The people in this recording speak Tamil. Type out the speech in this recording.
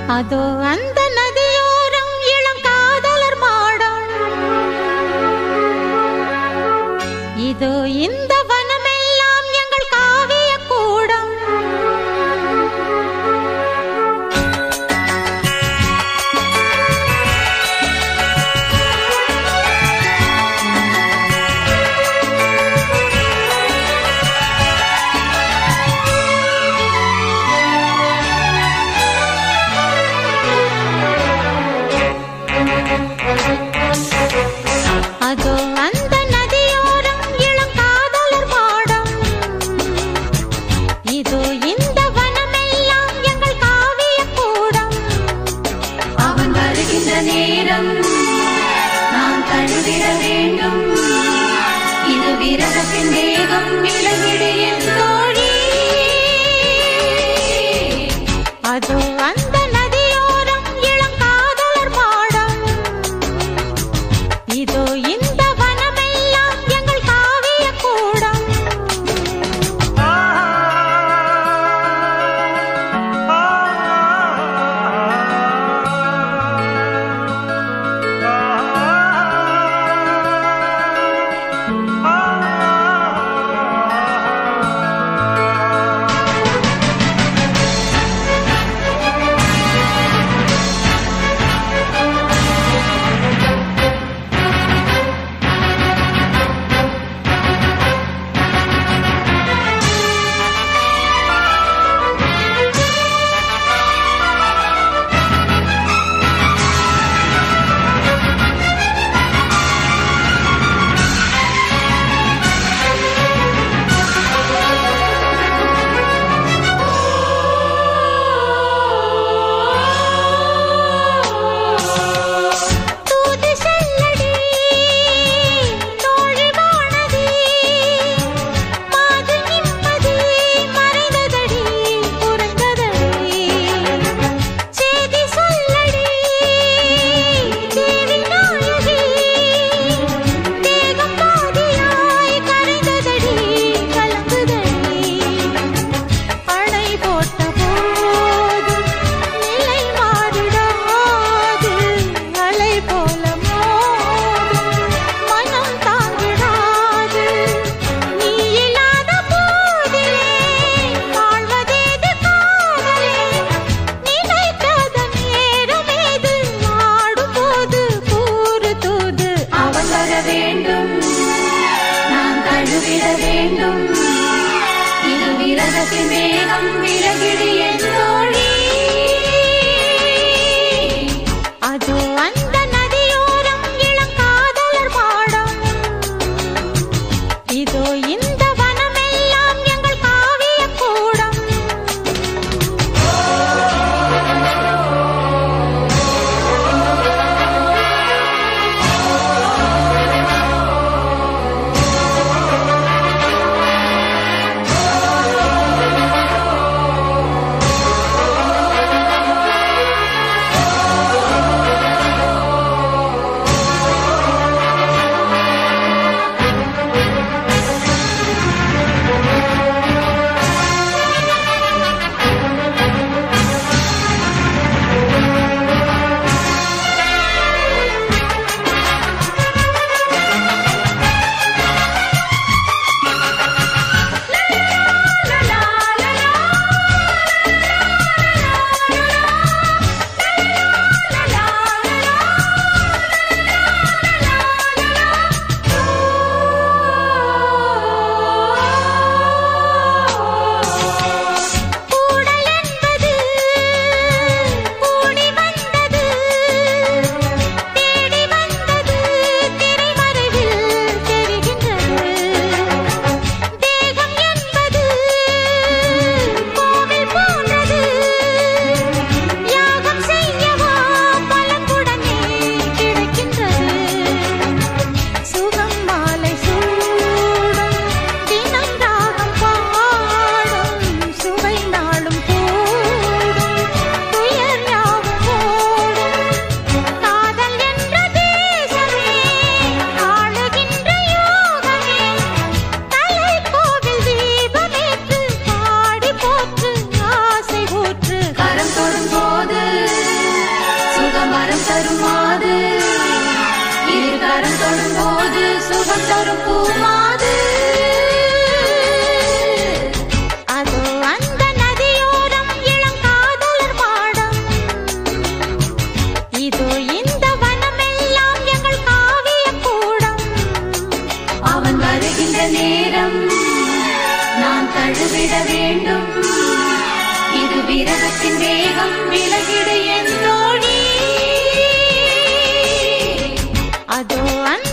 அதோ அந்த நதியோரம் இளம் காதலர் மாடம் இதோ இந்த வனமெல்லாம் எங்கள் காவிய கூடம் அதோ அந்த நதியோரம் இளம் காதலர் மாடம் இதோ இந்த வனமெல்லாம் எங்கள் காவிய கூடம் அவன் வருகின்ற நேரம் நாம் தழுவிட வேண்டும் இது விரதத்தின் வேகம் விலகிடு என் தோழி அதோ அந்த நதியோரம் இளம் காதலர் மாடம் இதோ இந்த வனமெல்லாம் எங்கள் காவிய கூடம் ஆ வரும் பூமாது அதோ அந்த நதியோரம் இளங்காதலர் மாடம் இதோ இந்த வனமெல்லாம் எங்கள் காவிய கூடம் அவன் வருகின்ற நேரம் நான் தழுவிட வேண்டும் இது விரகத்தின் வேகம் விலகிடு என் தோழி அதோ அந்த